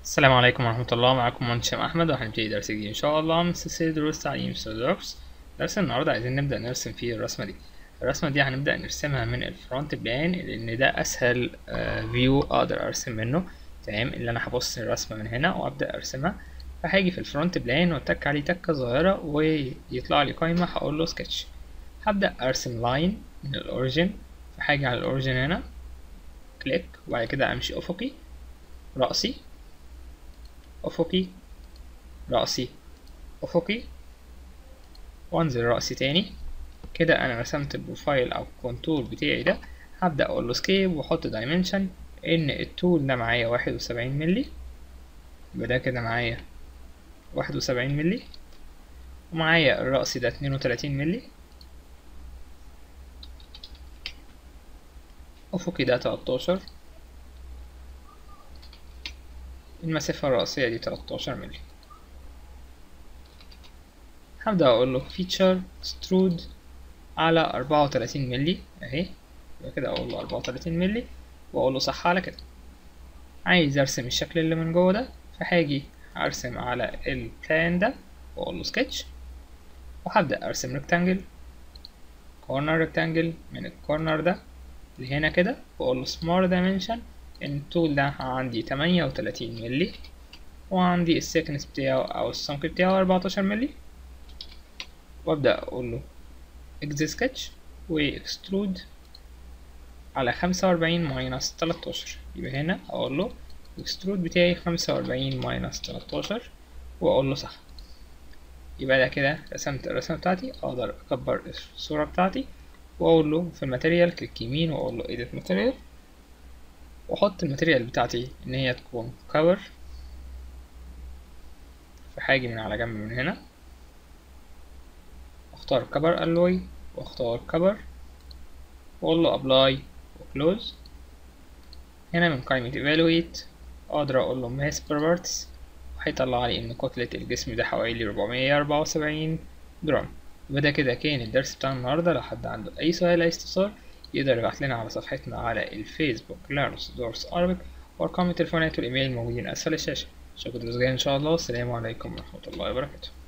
السلام عليكم ورحمة الله معكم مهندس هشام أحمد وهنبتدي درس جديد إن شاء الله من سلسلة دروس تعليم سوليدوركس درس النهاردة عايزين نبدأ نرسم فيه الرسمة دي الرسمة دي هنبدأ نرسمها من الفرونت بلان لأن ده أسهل فيو أقدر أرسم منه تمام اللي أنا هبص الرسمة من هنا وأبدأ أرسمها فهاجي في الفرونت بلان وأتك عليه تكة صغيرة ويطلع لي قايمة هقول له سكتش هبدأ أرسم لاين من الأوريجين فهاجي على الأوريجين هنا كليك وبعد كده أمشي أفقي رأسي أفقي رأسي أفقي وأنزل رأسي تاني كده أنا رسمت البروفايل أو الكونتور بتاعي ده هبدأ أقول له سكيب وأحط دايمنشن إن الطول ده معايا واحد وسبعين ملي يبقى ده كده معايا واحد وسبعين ملي ومعايا الرأس ده اتنين وتلاتين ملي أفقي ده تلاتاشر المسافة الرئيسية دي 13 مللي هبدأ أقول له فيتشر extrude على 34 مللي أهي يبقى كده أقول له 34 مللي وأقول له صح على كده عايز أرسم الشكل اللي من جوه ده فهاجي أرسم على البلان ده وأقول له سكتش وهبدأ أرسم ريكتانجل كورنر ريكتانجل من الكورنر ده لهنا كده وأقول له smart dimension ان الطول ده عندي تمانية وتلاتين ملي وعندي السكنس بتاعه او السمك بتاعه اربعتاشر ملي وابدأ اقول له اكزي سكتش واكسترود على خمسة واربعين ماينس تلاتاشر يبقى هنا اقول له الاكسترود بتاعي خمسة واربعين ماينس تلاتاشر واقول له صح يبقى ده كده رسمت الرسمة بتاعتي اقدر اكبر الصورة بتاعتي واقول له في الماتيريال كليك يمين واقول له edit material واحط الماتيريال بتاعتي ان هي تكون كفر فهاجي من على جنب من هنا اختار كفر الوي واختار كفر واقول له ابلاي وكلوز هنا من قائمة evaluate اقدر اقول له mass per parts وهيطلع لي ان كتلة الجسم ده حوالي 474 جرام يبقى ده كده كان الدرس بتاع النهاردة لو حد عنده اي سؤال اي استفسار يقدر يبعت لنا على صفحتنا على الفيسبوك لارنس دورس أرابيك وأرقام التليفونات والإيميل موجودين أسفل الشاشة أشوفكم الدرس الجاي إن شاء الله والسلام عليكم ورحمة الله وبركاته